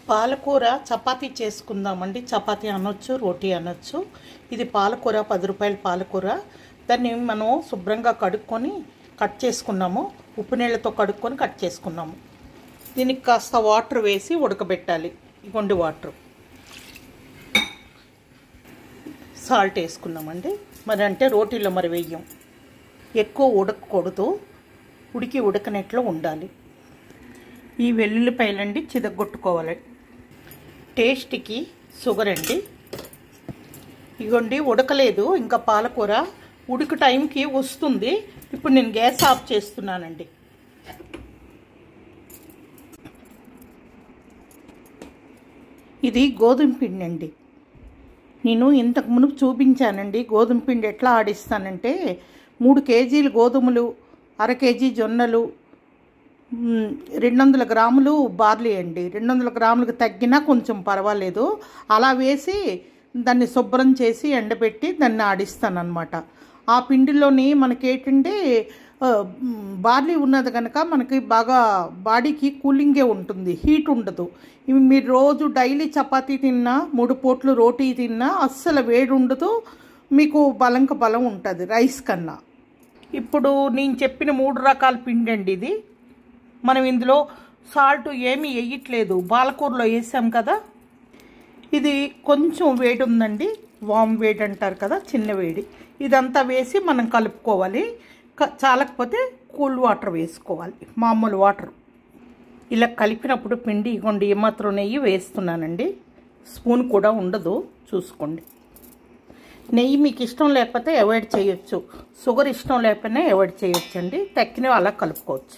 పాలకూర చపాతీ చేసుకుందామండి చపాతీ అనొచ్చు రోటీ అనొచ్చు ఇది పాలకూర పది రూపాయల పాలకూర దాన్ని మనం శుభ్రంగా కడుక్కొని కట్ చేసుకున్నాము ఉప్పు నీళ్ళతో కడుక్కొని కట్ చేసుకున్నాము దీనికి కాస్త వాటర్ వేసి ఉడకబెట్టాలి ఇగోండి వాటర్ సాల్ట్ వేసుకున్నామండి మరి అంటే రోటీలో మరి వెయ్యం ఎక్కువ ఉడకకూడదు ఉడికి ఉడకనట్లు ఉండాలి ఈ వెల్లుల్లిపాయలండి చిదగొట్టుకోవాలి టేస్ట్కి షుగర్ అండి ఇగోండి ఉడకలేదు ఇంకా పాలకూర ఉడికి టైంకి వస్తుంది ఇప్పుడు నేను గ్యాస్ ఆఫ్ చేస్తున్నానండి ఇది గోధుమ పిండి అండి నేను ఇంతకు మునుపు చూపించానండి గోధుమ పిండి ఎట్లా ఆడిస్తానంటే మూడు కేజీలు గోధుమలు అర కేజీ జొన్నలు మ్, రెండు వందల గ్రాములు బార్లీ అండి రెండు వందల గ్రాములకు తగ్గినా కొంచెం పర్వాలేదు అలా వేసి దాన్ని శుభ్రం చేసి ఎండబెట్టి దాన్ని ఆడిస్తానమాట ఆ పిండిలోని మనకి ఏంటంటే ఆ, మ్, బార్లీ ఉన్నది కనుక మనకి బాగా బాడీకి కూలింగే ఉంటుంది హీట్ ఉండదు ఇవి మీరు రోజు డైలీ చపాతీ తిన్నా మూడు పూట్లు రోటీ తిన్నా అస్సలు వేడి ఉండదు మీకు బలంక బలం ఉంటుంది రైస్ కన్నా ఇప్పుడు నేను చెప్పిన మూడు రకాల పిండి అండి ఇది మనం ఇందులో సాల్ట్ ఏమీ వేయట్లేదు పాలకూరలో వేసాం కదా ఇది కొంచెం వేడి ఉందండి వామ్ వేడి అంటారు కదా చిన్న వేడి ఇదంతా వేసి మనం కలుపుకోవాలి క- చాలకపోతే కూల్ వాటర్ వేసుకోవాలి మామూలు వాటర్ ఇలా కలిపినప్పుడు పిండి ఇగోండి ఏమాత్రం నెయ్యి వేస్తున్నానండి స్పూన్ కూడా ఉండదు చూసుకోండి నెయ్యి మీకు ఇష్టం లేకపోతే అవాయిడ్ చేయొచ్చు షుగర్ ఇష్టం లేకపోయినా అవాయిడ్ చేయొచ్చు అండి తక్కినవి అలా కలుపుకోవచ్చు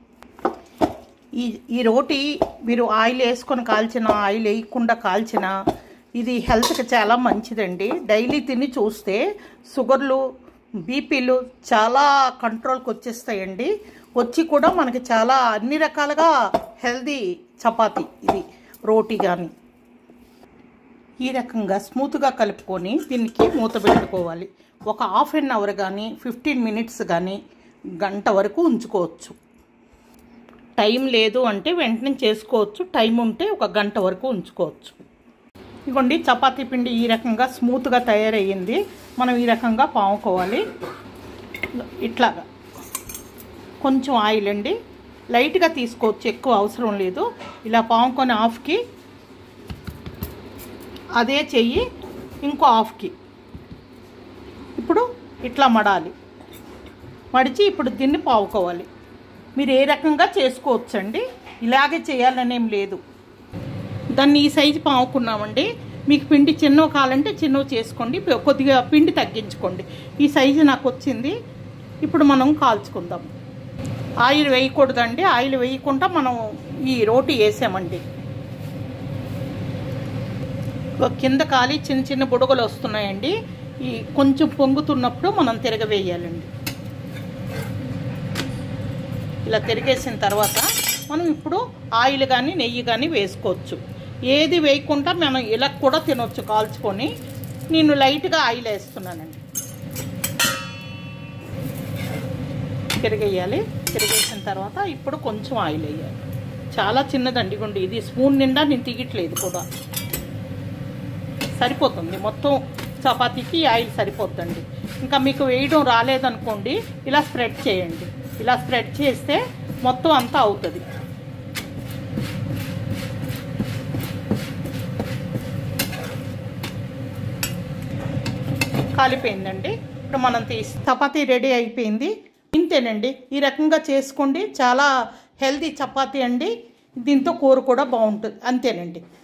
ఈ ఈ రోటీ మీరు ఆయిల్ వేసుకొని కాల్చిన ఆయిల్ వేయకుండా కాల్చిన ఇది హెల్త్కి చాలా మంచిదండి డైలీ తిని చూస్తే షుగర్లు బీపీలు చాలా కంట్రోల్కి వచ్చేస్తాయండి వచ్చి కూడా మనకి చాలా అన్ని రకాలుగా హెల్దీ చపాతీ ఇది రోటీ కానీ ఈ రకంగా స్మూత్గా కలుపుకొని దీనికి మూత పెట్టుకోవాలి ఒక హాఫ్ అన్ అవర్ కానీ ఫిఫ్టీన్ మినిట్స్ కానీ గంట వరకు ఉంచుకోవచ్చు టైం లేదు అంటే వెంటనే చేసుకోవచ్చు టైం ఉంటే ఒక గంట వరకు ఉంచుకోవచ్చు ఇదిగోండి చపాతీ పిండి ఈ రకంగా స్మూత్గా తయారయ్యింది మనం ఈ రకంగా పాముకోవాలి ఇట్లాగా కొంచెం ఆయిల్ అండి లైట్గా తీసుకోవచ్చు ఎక్కువ అవసరం లేదు ఇలా పాముకొని హాఫ్కి అదే చెయ్యి ఇంకో హాఫ్కి ఇప్పుడు ఇట్లా మడాలి మడిచి ఇప్పుడు దీన్ని పావుకోవాలి మీరు ఏ రకంగా చేసుకోవచ్చండి ఇలాగే చేయాలనేం లేదు దాన్ని ఈ సైజు పావుకున్నామండి మీకు పిండి చిన్నవి కావాలంటే చిన్నవి చేసుకోండి ప- కొద్దిగా పిండి తగ్గించుకోండి ఈ సైజు నాకు వచ్చింది ఇప్పుడు మనం కాల్చుకుందాం ఆయిల్ వేయకూడదండి ఆయిల్ వేయకుండా మనం ఈ రోటీ వేసామండి ఇగో కింద కాలి చిన్న చిన్న బుడగలు వస్తున్నాయండి ఈ కొంచెం పొంగుతున్నప్పుడు మనం తిరగవేయాలండి ఇలా తిరిగేసిన తర్వాత మనం ఇప్పుడు ఆయిల్ కానీ నెయ్యి కానీ వేసుకోవచ్చు ఏది వేయకుండా మనం ఇలా కూడా తినొచ్చు కాల్చుకొని నేను లైట్గా ఆయిల్ వేస్తున్నానండి తిరిగేయాలి తిరిగేసిన తర్వాత ఇప్పుడు కొంచెం ఆయిల్ వేయాలి చాలా చిన్నదండి గుండి ఇది స్పూన్ నిండా నేను తీయట్లేదు కూడా సరిపోతుంది మొత్తం చపాతీకి ఈ ఆయిల్ సరిపోద్దండి ఇంకా మీకు వేయడం రాలేదనుకోండి ఇలా స్ప్రెడ్ చేయండి ఇలా స్ప్రెడ్ చేస్తే మొత్తం అంతా అవుతుంది కాలిపోయిందండి ఇప్పుడు మనం తీసి చపాతీ రెడీ అయిపోయింది ఇంతేనండి ఈ రకంగా చేసుకోండి చాలా హెల్తీ చపాతీ అండి దీంతో కూర కూడా బాగుంటుంది అంతేనండి